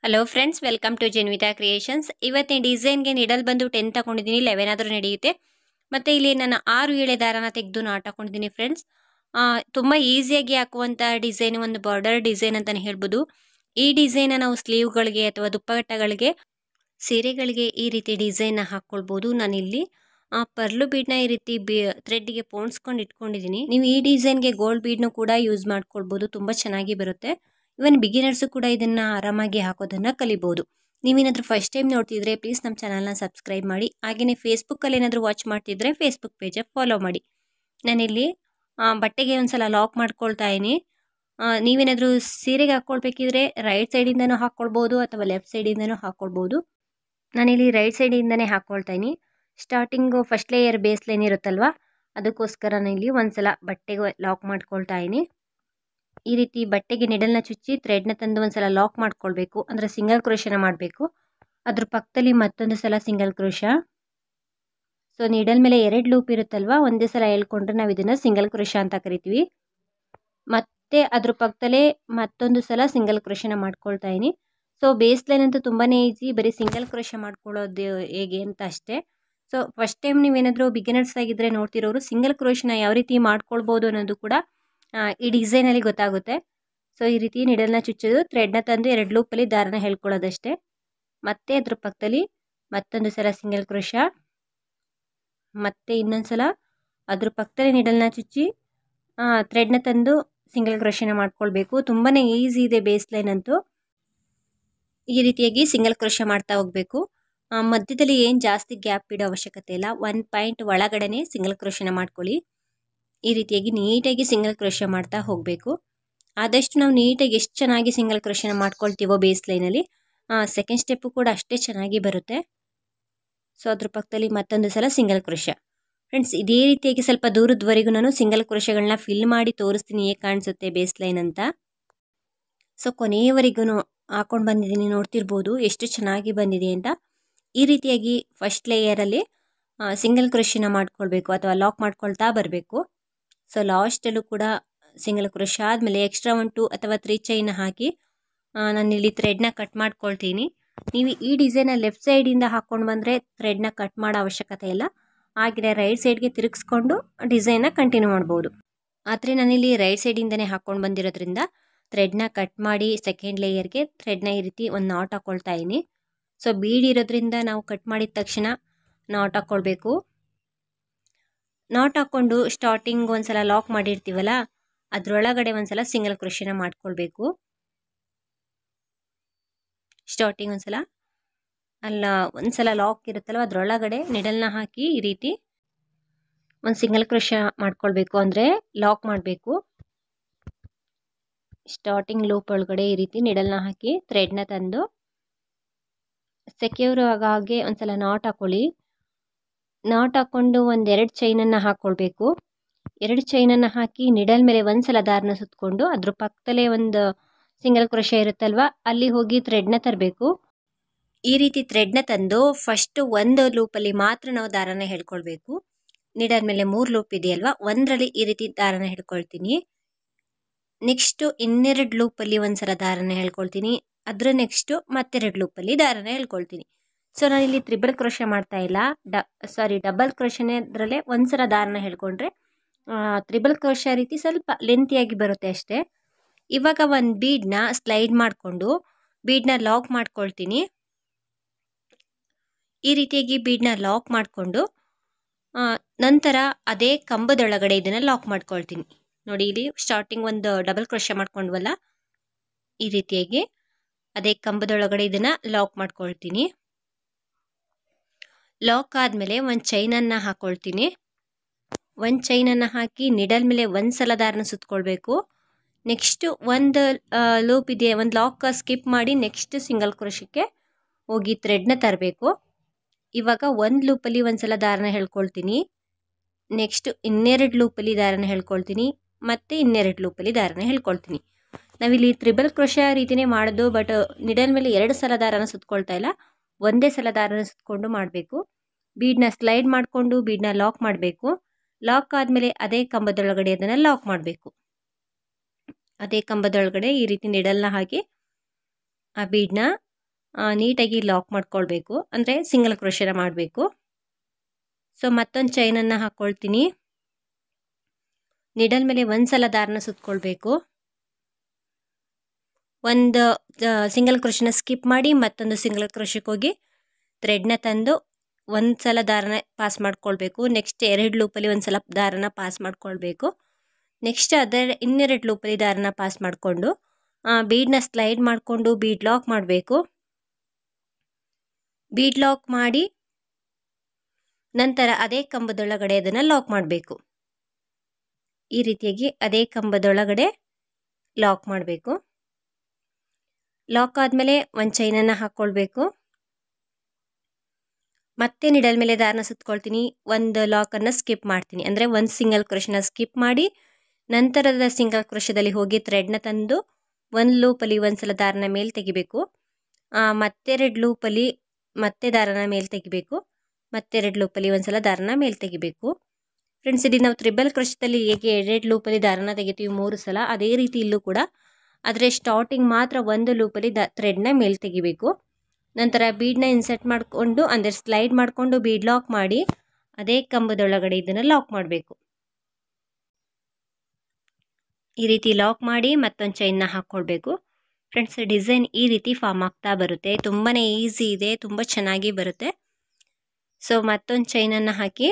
hello friends welcome to Jenvitha creations ಇವತ್ತಿನ ಡಿಸೈನ್ಗೆ needle ಬಂದು ಟೆನ್ ತಗೊಂಡಿದ್ದೀನಿ ಲೆವೆನ್ ಆದರೂ ನಡೆಯುತ್ತೆ ಮತ್ತು ಇಲ್ಲಿ ನಾನು ಆರು ಏಳೆ ದಾರನ ತೆಗೆದು ನಾಟ್ ಹಾಕೊಂಡಿದ್ದೀನಿ ಫ್ರೆಂಡ್ಸ್ ತುಂಬ ಈಸಿಯಾಗಿ ಹಾಕುವಂಥ ಡಿಸೈನ್ ಒಂದು ಬಾರ್ಡರ್ ಡಿಸೈನ್ ಅಂತಲೇ ಹೇಳ್ಬೋದು ಈ ಡಿಸೈನ ನಾವು ಸ್ಲೀವ್ಗಳಿಗೆ ಅಥವಾ ದುಪ್ಪಟ್ಟಗಳಿಗೆ ಸೀರೆಗಳಿಗೆ ಈ ರೀತಿ ಡಿಸೈನ್ನ ಹಾಕ್ಕೊಳ್ಬೋದು ನಾನಿಲ್ಲಿ ಆ ಪರ್ಲು ಬೀಡ್ನ ಈ ರೀತಿ ಬಿ ಥ್ರೆಡ್ಗೆ ಪೋಣಿಸ್ಕೊಂಡು ಇಟ್ಕೊಂಡಿದ್ದೀನಿ ನೀವು ಈ ಡಿಸೈನ್ಗೆ ಗೋಲ್ಡ್ ಬೀಡ್ನು ಕೂಡ ಯೂಸ್ ಮಾಡ್ಕೊಳ್ಬೋದು ತುಂಬ ಚೆನ್ನಾಗಿ ಬರುತ್ತೆ ಇವನ್ ಬಿಗಿನರ್ಸು ಕೂಡ ಇದನ್ನು ಆರಾಮಾಗಿ ಹಾಕೋದನ್ನು ಕಲಿಬೋದು ನೀವೇನಾದರೂ ಫಸ್ಟ್ ಟೈಮ್ ನೋಡ್ತಿದ್ರೆ ಪ್ಲೀಸ್ ನಮ್ಮ ಚಾನಲ್ನ ಸಬ್ಸ್ಕ್ರೈಬ್ ಮಾಡಿ ಹಾಗೆಯೇ ಫೇಸ್ಬುಕ್ಕಲ್ಲಿ ಏನಾದರೂ ವಾಚ್ ಮಾಡ್ತಿದ್ರೆ ಫೇಸ್ಬುಕ್ ಪೇಜ ಫಾಲೋ ಮಾಡಿ ನಾನಿಲ್ಲಿ ಆ, ಬಟ್ಟೆಗೆ ಒಂದ್ಸಲ ಲಾಕ್ ಮಾಡ್ಕೊಳ್ತಾ ಇದ್ದೀನಿ ನೀವೇನಾದರೂ ಸೀರೆಗೆ ಹಾಕ್ಕೊಳ್ಬೇಕಿದ್ರೆ ರೈಟ್ ಸೈಡಿಂದನೂ ಹಾಕ್ಕೊಳ್ಬೋದು ಅಥವಾ ಲೆಫ್ಟ್ ಸೈಡಿಂದನೂ ಹಾಕ್ಕೊಳ್ಬೋದು ನಾನಿಲ್ಲಿ ರೈಟ್ ಸೈಡಿಂದನೇ ಹಾಕ್ಕೊಳ್ತಾ ಇದ್ದೀನಿ starting first layer base line ಇರುತ್ತಲ್ವ ಅದಕ್ಕೋಸ್ಕರ ನಾನು ಇಲ್ಲಿ ಒಂದ್ಸಲ ಬಟ್ಟೆಗೆ ಲಾಕ್ ಮಾಡ್ಕೊಳ್ತಾ ಇದ್ದೀನಿ ಈ ರೀತಿ ಬಟ್ಟೆಗೆ ನಿಡಲ್ನ ಚುಚ್ಚಿ ಥ್ರೆಡ್ನ ತಂದು ಒಂದ್ಸಲ ಲಾಕ್ ಮಾಡ್ಕೊಳ್ಬೇಕು ಅಂದರೆ ಸಿಂಗಲ್ ಕ್ರೋಶನ ಮಾಡಬೇಕು ಅದ್ರ ಪಕ್ಕದಲ್ಲಿ ಮತ್ತೊಂದು ಸಲ ಸಿಂಗಲ್ ಕ್ರೋಶ ಸೊ ನಿಡಲ್ ಮೇಲೆ ಎರಡು ಲೂಪ್ ಇರುತ್ತಲ್ವ ಒಂದೇ ಸಲ ಹೇಳ್ಕೊಂಡ್ರೆ ನಾವು ಇದನ್ನು ಸಿಂಗಲ್ ಕ್ರೋಶ ಅಂತ ಕರಿತೀವಿ ಮತ್ತೆ ಅದ್ರ ಪಕ್ಕದಲ್ಲೇ ಮತ್ತೊಂದು ಸಲ ಸಿಂಗಲ್ ಕ್ರೋಶನ ಮಾಡ್ಕೊಳ್ತಾ ಇದ್ದೀನಿ ಸೊ ಬೇಸ್ ಲೈನ್ ಅಂತೂ ತುಂಬಾ ಈಸಿ ಬರೀ ಸಿಂಗಲ್ ಕ್ರೋಶ ಮಾಡ್ಕೊಳ್ಳೋದು ಹೇಗೆ ಅಂತ ಅಷ್ಟೇ ಸೊ ಫಸ್ಟ್ ಟೈಮ್ ನೀವೇನಾದರೂ ಬಿಗಿನರ್ಸ್ ಆಗಿದ್ದರೆ ನೋಡ್ತಿರೋರು ಸಿಂಗಲ್ ಕ್ರೋಶನ ಯಾವ ರೀತಿ ಮಾಡ್ಕೊಳ್ಬೋದು ಅನ್ನೋದು ಕೂಡ ಆ, ಈ ಡಿಸೈನಲ್ಲಿ ಗೊತ್ತಾಗುತ್ತೆ ಸೊ ಈ ರೀತಿ ನಿಡಲ್ನ ಚುಚ್ಚೋದು ಥ್ರೆಡ್ನ ತಂದು ಎರಡು ಲೂಪಲ್ಲಿ ದಾರನ ಹೇಳ್ಕೊಳ್ಳೋದಷ್ಟೇ ಮತ್ತೆ ಅದ್ರ ಪಕ್ಕದಲ್ಲಿ ಮತ್ತೊಂದು ಸಲ ಸಿಂಗಲ್ ಕ್ರೋಶ ಮತ್ತೆ ಇನ್ನೊಂದು ಸಲ ಅದ್ರ ಪಕ್ಕದಲ್ಲಿ ನಿಡಲ್ನ ಚುಚ್ಚಿ ಥ್ರೆಡ್ನ ತಂದು ಸಿಂಗಲ್ ಕ್ರೋಶನ ಮಾಡ್ಕೊಳ್ಬೇಕು ತುಂಬಾ ಈಸಿ ಇದೆ ಬೇಸ್ ಲೈನ್ ಅಂತೂ ಈ ರೀತಿಯಾಗಿ ಸಿಂಗಲ್ ಕ್ರೋಶ ಮಾಡ್ತಾ ಹೋಗಬೇಕು ಮಧ್ಯದಲ್ಲಿ ಏನು ಜಾಸ್ತಿ ಗ್ಯಾಪ್ ಇಡೋ ಅವಶ್ಯಕತೆ ಇಲ್ಲ ಒನ್ ಪಾಯಿಂಟ್ ಒಳಗಡೆನೆ ಸಿಂಗಲ್ ಕ್ರೋಶನ ಮಾಡ್ಕೊಳ್ಳಿ ಈ ರೀತಿಯಾಗಿ ನೀಟಾಗಿ ಸಿಂಗಲ್ ಕ್ರೋಶ ಮಾಡ್ತಾ ಹೋಗಬೇಕು ಆದಷ್ಟು ನಾವು ನೀಟಾಗಿ ಎಷ್ಟು ಚೆನ್ನಾಗಿ ಸಿಂಗಲ್ ಕ್ರೋಶನ ಮಾಡ್ಕೊಳ್ತೀವೋ ಬೇಸ್ ಲೈನಲ್ಲಿ ಸೆಕೆಂಡ್ ಸ್ಟೆಪ್ಪು ಕೂಡ ಅಷ್ಟೇ ಚೆನ್ನಾಗಿ ಬರುತ್ತೆ ಸೊ ಅದ್ರ ಪಕ್ಕದಲ್ಲಿ ಮತ್ತೊಂದು ಸಲ ಸಿಂಗಲ್ ಕ್ರೋಶ ಫ್ರೆಂಡ್ಸ್ ಇದೇ ರೀತಿಯಾಗಿ ಸ್ವಲ್ಪ ದೂರದವರೆಗೂ ನಾನು ಸಿಂಗಲ್ ಕ್ರೋಶಗಳನ್ನ ಫಿಲ್ ಮಾಡಿ ತೋರಿಸ್ತೀನಿ ಹೇಗೆ ಕಾಣಿಸುತ್ತೆ ಬೇಸ್ ಲೈನ್ ಅಂತ ಸೊ ಕೊನೆಯವರೆಗೂ ಹಾಕೊಂಡು ಬಂದಿದ್ದೀನಿ ನೋಡ್ತಿರ್ಬೋದು ಎಷ್ಟು ಚೆನ್ನಾಗಿ ಬಂದಿದೆ ಅಂತ ಈ ರೀತಿಯಾಗಿ ಫಸ್ಟ್ ಲೇಯರಲ್ಲಿ ಸಿಂಗಲ್ ಕ್ರೋಶನ ಮಾಡ್ಕೊಳ್ಬೇಕು ಅಥವಾ ಲಾಕ್ ಮಾಡ್ಕೊಳ್ತಾ ಬರಬೇಕು ಸೊ ಲಾಸ್ಟಲ್ಲೂ ಕೂಡ ಸಿಂಗಲ್ ಕ್ರೋಶ ಆದಮೇಲೆ ಎಕ್ಸ್ಟ್ರಾ ಒನ್ ಟು ಅಥವಾ ತ್ರೀ ಚೈನ್ ಹಾಕಿ ನಾನಿಲ್ಲಿ ಥ್ರೆಡ್ನ ಕಟ್ ಮಾಡ್ಕೊಳ್ತೀನಿ ನೀವು ಈ ಡಿಸೈನ ಲೆಫ್ಟ್ ಸೈಡಿಂದ ಹಾಕ್ಕೊಂಡು ಬಂದರೆ ಥ್ರೆಡ್ನ ಕಟ್ ಮಾಡೋ ಅವಶ್ಯಕತೆ ಇಲ್ಲ ಹಾಗೆ ರೈಟ್ ಸೈಡ್ಗೆ ತಿರುಗಿಸ್ಕೊಂಡು ಡಿಸೈನ್ನ ಕಂಟಿನ್ಯೂ ಮಾಡ್ಬೋದು ಆದರೆ ನಾನಿಲ್ಲಿ ರೈಟ್ ಸೈಡಿಂದನೇ ಹಾಕ್ಕೊಂಡು ಬಂದಿರೋದ್ರಿಂದ ಥ್ರೆಡ್ನ ಕಟ್ ಮಾಡಿ ಸೆಕೆಂಡ್ ಲೇಯರ್ಗೆ ಥ್ರೆಡ್ನ ಈ ರೀತಿ ಒಂದು ನಾಟ್ ಹಾಕ್ಕೊಳ್ತಾ ಇದ್ದೀನಿ ಸೊ ಬೀಡ್ ಇರೋದ್ರಿಂದ ನಾವು ಕಟ್ ಮಾಡಿದ ತಕ್ಷಣ ನಾಟ್ ಹಾಕ್ಕೊಳ್ಬೇಕು ನಾಟ್ ಹಾಕ್ಕೊಂಡು ಸ್ಟಾರ್ಟಿಂಗ್ ಒಂದ್ಸಲ ಲಾಕ್ ಮಾಡಿರ್ತೀವಲ್ಲ ಅದರೊಳಗಡೆ ಒಂದ್ಸಲ ಸಿಂಗಲ್ ಕ್ರೋಶನ ಮಾಡ್ಕೊಳ್ಬೇಕು ಸ್ಟಾರ್ಟಿಂಗ್ ಒಂದ್ಸಲ ಅಲ್ಲ ಒಂದ್ಸಲ ಲಾಕ್ ಇರುತ್ತಲ್ವ ಅದರೊಳಗಡೆ ನಿಡಲ್ನ ಹಾಕಿ ಈ ರೀತಿ ಒಂದು ಸಿಂಗಲ್ ಕ್ರೋಶ ಮಾಡ್ಕೊಳ್ಬೇಕು ಅಂದರೆ ಲಾಕ್ ಮಾಡಬೇಕು ಸ್ಟಾರ್ಟಿಂಗ್ ಲೂಪ್ ಒಳಗಡೆ ಈ ರೀತಿ ನಿಡಲ್ನ ಹಾಕಿ ಥ್ರೆಡ್ನ ತಂದು ಸೆಕ್ಯೂರ್ ಆಗಾಗೆ ಒಂದ್ಸಲ ನಾಟ್ ಹಾಕೊಳ್ಳಿ ನಾಟ್ ಹಾಕ್ಕೊಂಡು ಒಂದೆರಡು ಚೈನನ್ನು ಹಾಕ್ಕೊಳ್ಬೇಕು ಎರಡು ಚೈನನ್ನು ಹಾಕಿ ನಿಡಲ್ ಮೇಲೆ ಒಂದ್ಸಲ ದಾರನ ಸುತ್ತಕೊಂಡು ಅದ್ರ ಪಕ್ಕದಲ್ಲೇ ಒಂದು ಸಿಂಗಲ್ ಕ್ರೋಶ ಇರುತ್ತಲ್ವ ಅಲ್ಲಿ ಹೋಗಿ ಥ್ರೆಡ್ನ ತರಬೇಕು ಈ ರೀತಿ ಥ್ರೆಡ್ನ ತಂದು ಫಸ್ಟ್ ಒಂದು ಲೂಪಲ್ಲಿ ಮಾತ್ರ ನಾವು ದಾರನ ಹೇಳ್ಕೊಳ್ಬೇಕು ನಿಡಲ್ ಮೇಲೆ ಮೂರು ಲೂಪ್ ಇದೆಯಲ್ವಾ ಒಂದರಲ್ಲಿ ಈ ರೀತಿ ದಾರನ ಹೇಳ್ಕೊಳ್ತೀನಿ ನೆಕ್ಸ್ಟು ಇನ್ನೆರಡು ಲೂಪಲ್ಲಿ ಒಂದ್ಸಲ ದಾರನ ಹೇಳ್ಕೊಳ್ತೀನಿ ಅದರ ನೆಕ್ಸ್ಟು ಮತ್ತೆರಡು ಲೂಪಲ್ಲಿ ದಾರನ ಹೇಳ್ಕೊಳ್ತೀನಿ ಸೊ ನಾನಿಲ್ಲಿ ತ್ರಿಬಲ್ ಕ್ರೋಶ ಮಾಡ್ತಾ ಇಲ್ಲ ಡ ಸಾರಿ ಡಬಲ್ ಕ್ರೋಶನೇ ಅದರಲ್ಲೇ ಒಂದ್ಸಲ ದಾರನ ಹೇಳ್ಕೊಂಡ್ರೆ ತ್ರಿಬಲ್ ಕ್ರೋಶ ರೀತಿ ಸ್ವಲ್ಪ ಲೆಂತಿಯಾಗಿ ಬರುತ್ತೆ ಅಷ್ಟೇ ಇವಾಗ ಒಂದು ಬೀಡ್ನ ಸ್ಲೈಡ್ ಮಾಡಿಕೊಂಡು ಬೀಡ್ನ ಲಾಕ್ ಮಾಡ್ಕೊಳ್ತೀನಿ ಈ ರೀತಿಯಾಗಿ ಬೀಡ್ನ ಲಾಕ್ ಮಾಡಿಕೊಂಡು ನಂತರ ಅದೇ ಕಂಬದೊಳಗಡೆ ಇದನ್ನು ಲಾಕ್ ಮಾಡ್ಕೊಳ್ತೀನಿ ನೋಡಿ ಇಲ್ಲಿ ಸ್ಟಾರ್ಟಿಂಗ್ ಒಂದು ಡಬಲ್ ಕ್ರೋಶ ಮಾಡ್ಕೊಂಡ್ವಲ್ಲ ಈ ರೀತಿಯಾಗಿ ಅದೇ ಕಂಬದೊಳಗಡೆ ಇದನ್ನು ಲಾಕ್ ಮಾಡ್ಕೊಳ್ತೀನಿ ಲಾಕ್ ಆದಮೇಲೆ ಒಂದು ಚೈನನ್ನು ಹಾಕ್ಕೊಳ್ತೀನಿ ಒಂದು ಚೈನನ್ನು ಹಾಕಿ ನಿಡಲ್ ಮೇಲೆ ಒಂದು ಸಲ ದಾರನ ಸುತ್ತಕೊಳ್ಬೇಕು ನೆಕ್ಸ್ಟು ಒಂದು ಲೂಪ್ ಇದೆ ಒಂದು ಲಾಕ್ ಸ್ಕಿಪ್ ಮಾಡಿ ನೆಕ್ಸ್ಟ್ ಸಿಂಗಲ್ ಕ್ರೋಶಕ್ಕೆ ಹೋಗಿ ಥ್ರೆಡ್ನ ತರಬೇಕು ಇವಾಗ ಒಂದು ಲೂಪಲ್ಲಿ ಒಂದು ಸಲ ದಾರನ ಹೇಳ್ಕೊಳ್ತೀನಿ ನೆಕ್ಸ್ಟು ಇನ್ನೆರಡು ಲೂಪಲ್ಲಿ ದಾರನ ಹೇಳ್ಕೊಳ್ತೀನಿ ಮತ್ತು ಇನ್ನೆರಡು ಲೂಪಲ್ಲಿ ದಾರನ ಹೇಳ್ಕೊಳ್ತೀನಿ ನಾವಿಲ್ಲಿ ತ್ರಿಬಲ್ ಕ್ರೋಶ ರೀತಿಯೇ ಮಾಡೋದು ಬಟ್ ನಿಡಲ್ ಮೇಲೆ ಎರಡು ಸಲ ದಾರನ ಸುತ್ತಕೊಳ್ತಾ ಇಲ್ಲ ಒಂದೇ ಸಲ ದಾರನ ಸುತ್ತಕೊಂಡು ಮಾಡಬೇಕು ಬೀಡನ್ನ ಸ್ಲೈಡ್ ಮಾಡಿಕೊಂಡು ಬೀಡನ್ನ ಲಾಕ್ ಮಾಡಬೇಕು ಲಾಕ್ ಆದಮೇಲೆ ಅದೇ ಕಂಬದೊಳಗಡೆ ಅದನ್ನು ಲಾಕ್ ಮಾಡಬೇಕು ಅದೇ ಕಂಬದೊಳಗಡೆ ಈ ರೀತಿ ನಿಡಲ್ನ ಹಾಕಿ ಆ ಬೀಡನ್ನ ನೀಟಾಗಿ ಲಾಕ್ ಮಾಡ್ಕೊಳ್ಬೇಕು ಅಂದರೆ ಸಿಂಗಲ್ ಕ್ರೋಶನ ಮಾಡಬೇಕು ಸೊ ಮತ್ತೊಂದು ಚೈನನ್ನು ಹಾಕ್ಕೊಳ್ತೀನಿ ನಿಡಲ್ ಮೇಲೆ ಒಂದು ಸಲ ದಾರನ ಸುತ್ಕೊಳ್ಬೇಕು ಒಂದು ಸಿಂಗಲ್ ಕ್ರೋಶನ ಸ್ಕಿಪ್ ಮಾಡಿ ಮತ್ತೊಂದು ಸಿಂಗಲ್ ಕ್ರೋಶಕ್ಕೆ ಹೋಗಿ ಥ್ರೆಡ್ನ ತಂದು ಒಂದು ಸಲ ದಾರನ ಪಾಸ್ ಮಾಡ್ಕೊಳ್ಬೇಕು ನೆಕ್ಸ್ಟ್ ಎರಡು ಲೂಪಲ್ಲಿ ಒಂದು ಸಲ ದಾರನ ಪಾಸ್ ಮಾಡ್ಕೊಳ್ಬೇಕು ನೆಕ್ಸ್ಟ್ ಅದರ ಇನ್ನೆರಡು ಲೂಪಲ್ಲಿ ದಾರನ ಪಾಸ್ ಮಾಡಿಕೊಂಡು ಬೀಡನ್ನ ಸ್ಲೈಡ್ ಮಾಡಿಕೊಂಡು ಬೀಡ್ ಲಾಕ್ ಮಾಡಬೇಕು ಬೀಡ್ ಲಾಕ್ ಮಾಡಿ ನಂತರ ಅದೇ ಕಂಬದೊಳಗಡೆ ಅದನ್ನು ಲಾಕ್ ಮಾಡಬೇಕು ಈ ರೀತಿಯಾಗಿ ಅದೇ ಕಂಬದೊಳಗಡೆ ಲಾಕ್ ಮಾಡಬೇಕು ಲಾಕ್ ಆದಮೇಲೆ ಒಂದು ಚೈನನ್ನು ಹಾಕ್ಕೊಳ್ಬೇಕು ಮತ್ತೆ ನಿಡಲ್ ಮೇಲೆ ದಾರನ ಸುತ್ಕೊಳ್ತೀನಿ ಒಂದು ಲಾಕನ್ನು ಸ್ಕಿಪ್ ಮಾಡ್ತೀನಿ ಅಂದರೆ ಒಂದು ಸಿಂಗಲ್ ಕ್ರೋಶನ ಸ್ಕಿಪ್ ಮಾಡಿ ನಂತರದ ಸಿಂಗಲ್ ಕ್ರೋಶದಲ್ಲಿ ಹೋಗಿ ಥ್ರೆಡ್ನ ತಂದು ಒಂದು ಲೂಪಲ್ಲಿ ಒಂದು ಸಲ ದಾರನ ಮೇಲೆ ತೆಗಿಬೇಕು ಮತ್ತೆರಡು ಲೂಪಲ್ಲಿ ಮತ್ತೆ ದಾರನ ಮೇಲೆ ತೆಗಿಬೇಕು ಮತ್ತೆರಡು ಲೂಪಲ್ಲಿ ಒಂದು ಸಲ ದಾರನ ಮೇಲೆ ತೆಗಿಬೇಕು ಫ್ರೆಂಡ್ಸ್ ಇಲ್ಲಿ ನಾವು ತ್ರಿಬಲ್ ಕ್ರೋಶದಲ್ಲಿ ಹೇಗೆ ಎರಡೆರಡು ಲೂಪಲ್ಲಿ ದಾರನ ತೆಗಿತೀವಿ ಮೂರು ಸಲ ಅದೇ ರೀತಿ ಇಲ್ಲೂ ಕೂಡ ಆದರೆ ಸ್ಟಾರ್ಟಿಂಗ್ ಮಾತ್ರ ಒಂದು ಲೂಪಲ್ಲಿ ದ ಥ್ರೆಡ್ನ ಮೇಲೆ ತೆಗಿಬೇಕು ನಂತರ ಬೀಡನ್ನ ಇನ್ಸರ್ಟ್ ಮಾಡಿಕೊಂಡು ಅಂದರೆ ಸ್ಲೈಡ್ ಮಾಡಿಕೊಂಡು ಬೀಡ್ ಲಾಕ್ ಮಾಡಿ ಅದೇ ಕಂಬದೊಳಗಡೆ ಇದನ್ನು ಲಾಕ್ ಮಾಡಬೇಕು ಈ ರೀತಿ ಲಾಕ್ ಮಾಡಿ ಮತ್ತೊಂದು ಚೈನ್ನ ಹಾಕ್ಕೊಳ್ಬೇಕು ಫ್ರೆಂಡ್ಸ್ ಡಿಸೈನ್ ಈ ರೀತಿ ಫಾರ್ಮ್ ಆಗ್ತಾ ಬರುತ್ತೆ ತುಂಬಾ ಈಸಿ ಇದೆ ತುಂಬ ಚೆನ್ನಾಗಿ ಬರುತ್ತೆ ಸೊ ಮತ್ತೊಂದು ಚೈನನ್ನು ಹಾಕಿ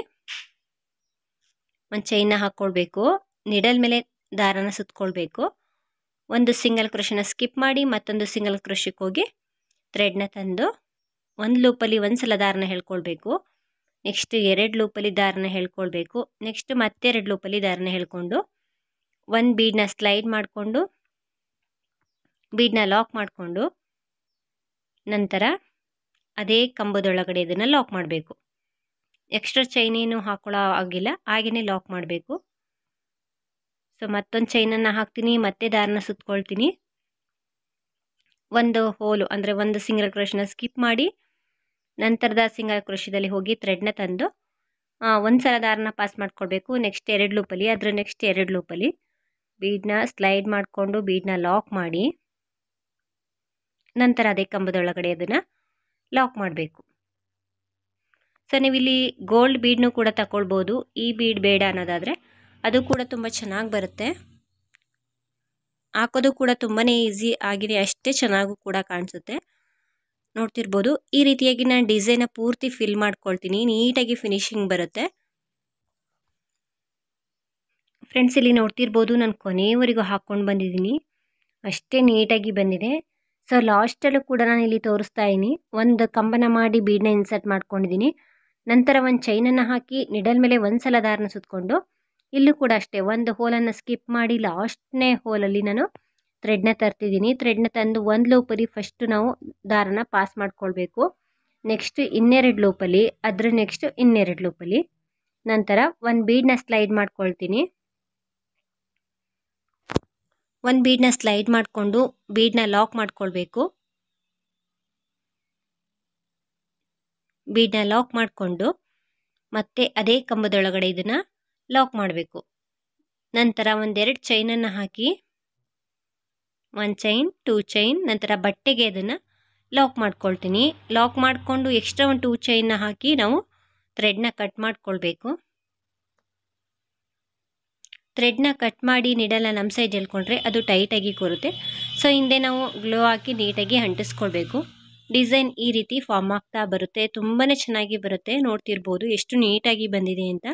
ಒಂದು ಚೈನ್ನ ಹಾಕ್ಕೊಳ್ಬೇಕು ನಿಡಲ್ ಮೇಲೆ ದಾರನ ಸುತ್ಕೊಳ್ಬೇಕು ಒಂದು ಸಿಂಗಲ್ ಕ್ರೋಶನ ಸ್ಕಿಪ್ ಮಾಡಿ ಮತ್ತೊಂದು ಸಿಂಗಲ್ ಕ್ರೋಶಕ್ಕೆ ಹೋಗಿ ಥ್ರೆಡ್ನ ತಂದು ಒಂದು ಲೂಪಲ್ಲಿ ಒಂದು ಸಲ ದಾರನ ಹೇಳ್ಕೊಳ್ಬೇಕು ನೆಕ್ಸ್ಟ್ ಎರಡು ಲೂಪಲ್ಲಿ ದಾರನ ಹೇಳ್ಕೊಳ್ಬೇಕು ನೆಕ್ಸ್ಟ್ ಮತ್ತೆರಡು ಲೂಪಲ್ಲಿ ದಾರನ ಹೇಳ್ಕೊಂಡು ಒಂದು ಬೀಡನ್ನ ಸ್ಲೈಡ್ ಮಾಡಿಕೊಂಡು ಬೀಡನ್ನ ಲಾಕ್ ಮಾಡಿಕೊಂಡು ನಂತರ ಅದೇ ಕಂಬದೊಳಗಡೆ ಇದನ್ನು ಲಾಕ್ ಮಾಡಬೇಕು ಎಕ್ಸ್ಟ್ರಾ ಚೈನೇನು ಹಾಕೊಳ್ಳೋ ಆಗಿಲ್ಲ ಹಾಗೆಯೇ ಲಾಕ್ ಮಾಡಬೇಕು ಸೊ ಮತ್ತೊಂದು ಚೈನನ್ನು ಹಾಕ್ತೀನಿ ಮತ್ತೆ ದಾರನ ಸುತ್ಕೊಳ್ತೀನಿ ಒಂದು ಹೋಲು ಅಂದರೆ ಒಂದು ಸಿಂಗಲ್ ಕ್ರೋಶನ ಸ್ಕಿಪ್ ಮಾಡಿ ನಂತರದ ಸಿಂಗಲ್ ಕ್ರೋಶದಲ್ಲಿ ಹೋಗಿ ಥ್ರೆಡ್ನ ತಂದು ಒಂದು ಸಲ ದಾರನ ಪಾಸ್ ಮಾಡ್ಕೊಳ್ಬೇಕು ನೆಕ್ಸ್ಟ್ ಎರಡು ಲೂಪಲ್ಲಿ ಅದರ ನೆಕ್ಸ್ಟ್ ಎರಡು ಲೂಪಲ್ಲಿ ಬೀಡನ್ನ ಸ್ಲೈಡ್ ಮಾಡಿಕೊಂಡು ಬೀಡನ್ನ ಲಾಕ್ ಮಾಡಿ ನಂತರ ಅದೇ ಕಂಬದೊಳಗಡೆ ಅದನ್ನು ಲಾಕ್ ಮಾಡಬೇಕು ಸೊ ನೀವಿಲ್ಲಿ ಗೋಲ್ಡ್ ಬೀಡ್ನು ಕೂಡ ತಗೊಳ್ಬೋದು ಈ ಬೀಡ್ ಬೇಡ ಅನ್ನೋದಾದರೆ ಅದು ಕೂಡ ತುಂಬ ಚೆನ್ನಾಗಿ ಬರುತ್ತೆ ಹಾಕೋದು ಕೂಡ ತುಂಬಾ ಈಸಿ ಆಗಿದೆ ಅಷ್ಟೇ ಚೆನ್ನಾಗೂ ಕೂಡ ಕಾಣಿಸುತ್ತೆ ನೋಡ್ತಿರ್ಬೋದು ಈ ರೀತಿಯಾಗಿ ನಾನು ಡಿಸೈನ ಪೂರ್ತಿ ಫಿಲ್ ಮಾಡ್ಕೊಳ್ತೀನಿ ನೀಟಾಗಿ ಫಿನಿಶಿಂಗ್ ಬರುತ್ತೆ ಫ್ರೆಂಡ್ಸ್ ಇಲ್ಲಿ ನೋಡ್ತಿರ್ಬೋದು ನಾನು ಕೊನೆಯವರೆಗೂ ಹಾಕ್ಕೊಂಡು ಬಂದಿದ್ದೀನಿ ಅಷ್ಟೇ ನೀಟಾಗಿ ಬಂದಿದೆ ಸೊ ಲಾಸ್ಟಲ್ಲೂ ಕೂಡ ನಾನು ಇಲ್ಲಿ ತೋರಿಸ್ತಾ ಇದ್ದೀನಿ ಒಂದು ಕಂಬನ ಮಾಡಿ ಬೀಡನ್ನ ಇನ್ಸರ್ಟ್ ಮಾಡ್ಕೊಂಡಿದ್ದೀನಿ ನಂತರ ಒಂದು ಚೈನನ್ನು ಹಾಕಿ ನಿಡಲ್ ಮೇಲೆ ಒಂದು ಸಲ ದಾರನ ಸುತ್ತಕೊಂಡು ಇಲ್ಲೂ ಕೂಡ ಅಷ್ಟೇ ಒಂದು ಹೋಲನ್ನು ಸ್ಕಿಪ್ ಮಾಡಿ ಲಾಸ್ಟ್ನೇ ಹೋಲಲ್ಲಿ ನಾನು ಥ್ರೆಡ್ನ ತರ್ತಿದ್ದೀನಿ ಥ್ರೆಡ್ನ ತಂದು ಒಂದು ಲೂಪಲ್ಲಿ ಫಸ್ಟು ನಾವು ದಾರನ ಪಾಸ್ ಮಾಡ್ಕೊಳ್ಬೇಕು ನೆಕ್ಸ್ಟ್ ಇನ್ನೆರಡು ಲೂಪಲ್ಲಿ ಅದ್ರ ನೆಕ್ಸ್ಟ್ ಇನ್ನೆರಡು ಲೂಪಲ್ಲಿ ನಂತರ ಒಂದು ಬೀಡನ್ನ ಸ್ಲೈಡ್ ಮಾಡ್ಕೊಳ್ತೀನಿ ಒಂದು ಬೀಡನ್ನ ಸ್ಲೈಡ್ ಮಾಡಿಕೊಂಡು ಬೀಡನ್ನ ಲಾಕ್ ಮಾಡ್ಕೊಳ್ಬೇಕು ಬೀಡನ್ನ ಲಾಕ್ ಮಾಡಿಕೊಂಡು ಮತ್ತೆ ಅದೇ ಕಂಬದೊಳಗಡೆ ಇದನ್ನು ಲಾಕ್ ಮಾಡಬೇಕು ನಂತರ ಒಂದೆರಡು ಚೈನನ್ನು ಹಾಕಿ ಒಂದು ಚೈನ್ ಟೂ ಚೈನ್ ನಂತರ ಬಟ್ಟೆಗೆ ಅದನ್ನು ಲಾಕ್ ಮಾಡ್ಕೊಳ್ತೀನಿ ಲಾಕ್ ಮಾಡಿಕೊಂಡು ಎಕ್ಸ್ಟ್ರಾ ಒಂದು ಟೂ ಚೈನ್ನ ಹಾಕಿ ನಾವು ಥ್ರೆಡ್ನ ಕಟ್ ಮಾಡ್ಕೊಳ್ಬೇಕು ಥ್ರೆಡ್ನ ಕಟ್ ಮಾಡಿ ನೀಡಲ್ಲ ನಮ್ಮ ಸೈಡ್ ಎಳ್ಕೊಂಡ್ರೆ ಅದು ಟೈಟಾಗಿ ಕೂರುತ್ತೆ ಸೊ ಹಿಂದೆ ನಾವು ಗ್ಲೋ ಹಾಕಿ ನೀಟಾಗಿ ಅಂಟಿಸ್ಕೊಳ್ಬೇಕು ಡಿಸೈನ್ ಈ ರೀತಿ ಫಾರ್ಮ್ ಆಗ್ತಾ ಬರುತ್ತೆ ತುಂಬಾ ಚೆನ್ನಾಗಿ ಬರುತ್ತೆ ನೋಡ್ತಿರ್ಬೋದು ಎಷ್ಟು ನೀಟಾಗಿ ಬಂದಿದೆ ಅಂತ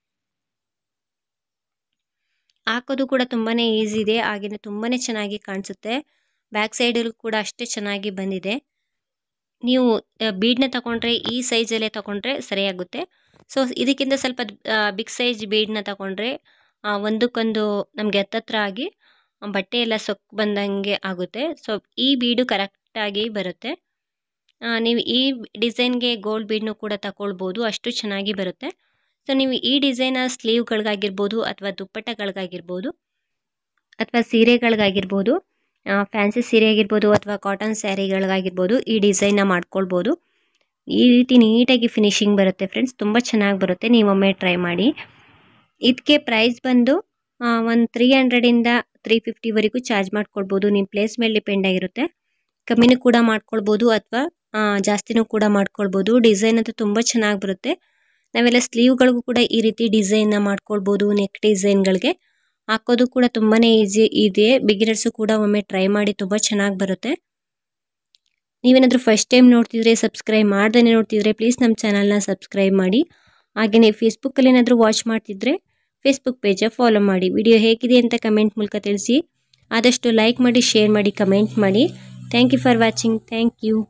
ಹಾಕೋದು ಕೂಡ ತುಂಬಾ ಈಸಿ ಇದೆ ಹಾಗೆಯೇ ತುಂಬಾ ಚೆನ್ನಾಗಿ ಕಾಣಿಸುತ್ತೆ ಬ್ಯಾಕ್ ಸೈಡಲ್ಲೂ ಕೂಡ ಅಷ್ಟೇ ಚೆನ್ನಾಗಿ ಬಂದಿದೆ ನೀವು ಬೀಡನ್ನ ತಗೊಂಡ್ರೆ ಈ ಸೈಜಲ್ಲೇ ತಗೊಂಡ್ರೆ ಸರಿಯಾಗುತ್ತೆ ಸೊ ಇದಕ್ಕಿಂತ ಸ್ವಲ್ಪ ಬಿಗ್ ಸೈಜ್ ಬೀಡನ್ನ ತಗೊಂಡ್ರೆ ಒಂದಕ್ಕೊಂದು ನಮಗೆ ಹತ್ತತ್ರ ಆಗಿ ಬಟ್ಟೆ ಎಲ್ಲ ಸೊಕ್ಕು ಬಂದಂಗೆ ಆಗುತ್ತೆ ಸೊ ಈ ಬೀಡು ಕರೆಕ್ಟಾಗಿ ಬರುತ್ತೆ ನೀವು ಈ ಡಿಸೈನ್ಗೆ ಗೋಲ್ಡ್ ಬೀಡ್ನು ಕೂಡ ತಗೊಳ್ಬೋದು ಅಷ್ಟು ಚೆನ್ನಾಗಿ ಬರುತ್ತೆ ಸೊ ನೀವು ಈ ಡಿಸೈನ ಸ್ಲೀವ್ಗಳಿಗಾಗಿರ್ಬೋದು ಅಥವಾ ದುಪ್ಪಟ್ಟಗಳಿಗಾಗಿರ್ಬೋದು ಅಥವಾ ಸೀರೆಗಳಿಗಾಗಿರ್ಬೋದು ಫ್ಯಾನ್ಸಿ ಸೀರೆ ಆಗಿರ್ಬೋದು ಅಥವಾ ಕಾಟನ್ ಸ್ಯಾರಿಗಳಿಗಾಗಿರ್ಬೋದು ಈ ಡಿಸೈನ್ನ ಮಾಡ್ಕೊಳ್ಬೋದು ಈ ರೀತಿ ನೀಟಾಗಿ ಫಿನಿಶಿಂಗ್ ಬರುತ್ತೆ ಫ್ರೆಂಡ್ಸ್ ತುಂಬ ಚೆನ್ನಾಗಿ ಬರುತ್ತೆ ನೀವೊಮ್ಮೆ ಟ್ರೈ ಮಾಡಿ ಇದಕ್ಕೆ ಪ್ರೈಸ್ ಬಂದು ಒಂದು ತ್ರೀ ಹಂಡ್ರೆಡಿಂದ ತ್ರೀ ಫಿಫ್ಟಿವರೆಗೂ ಚಾರ್ಜ್ ಮಾಡ್ಕೊಳ್ಬೋದು ನಿಮ್ಮ ಪ್ಲೇಸ್ ಮೇಲೆ ಡಿಪೆಂಡ್ ಆಗಿರುತ್ತೆ ಕಮ್ಮಿನೂ ಕೂಡ ಮಾಡ್ಕೊಳ್ಬೋದು ಅಥವಾ ಜಾಸ್ತಿನೂ ಕೂಡ ಮಾಡ್ಕೊಳ್ಬೋದು ಡಿಸೈನ್ ಅಂತೂ ತುಂಬ ಚೆನ್ನಾಗಿ ಬರುತ್ತೆ ನಾವೆಲ್ಲ ಸ್ಲೀವ್ಗಳಿಗೂ ಕೂಡ ಈ ರೀತಿ ಡಿಸೈನ್ನ ಮಾಡ್ಕೊಳ್ಬೋದು ನೆಕ್ ಡಿಸೈನ್ಗಳಿಗೆ ಹಾಕೋದು ಕೂಡ ತುಂಬಾ ಈಸಿ ಇದೆ ಬಿಗಿನರ್ಸು ಕೂಡ ಒಮ್ಮೆ ಟ್ರೈ ಮಾಡಿ ತುಂಬ ಚೆನ್ನಾಗಿ ಬರುತ್ತೆ ನೀವೇನಾದರೂ ಫಸ್ಟ್ ಟೈಮ್ ನೋಡ್ತಿದ್ರೆ ಸಬ್ಸ್ಕ್ರೈಬ್ ಮಾಡ್ದೇ ನೋಡ್ತಿದ್ರೆ ಪ್ಲೀಸ್ ನಮ್ಮ ಚಾನಲ್ನ ಸಬ್ಸ್ಕ್ರೈಬ್ ಮಾಡಿ ಹಾಗೆಯೇ ಫೇಸ್ಬುಕ್ಕಲ್ಲಿ ಏನಾದರೂ ವಾಚ್ ಮಾಡ್ತಿದ್ರೆ ಫೇಸ್ಬುಕ್ ಪೇಜ ಫಾಲೋ ಮಾಡಿ ವಿಡಿಯೋ ಹೇಗಿದೆ ಅಂತ ಕಮೆಂಟ್ ಮೂಲಕ ತಿಳಿಸಿ ಆದಷ್ಟು ಲೈಕ್ ಮಾಡಿ ಶೇರ್ ಮಾಡಿ ಕಮೆಂಟ್ ಮಾಡಿ thank you for watching thank you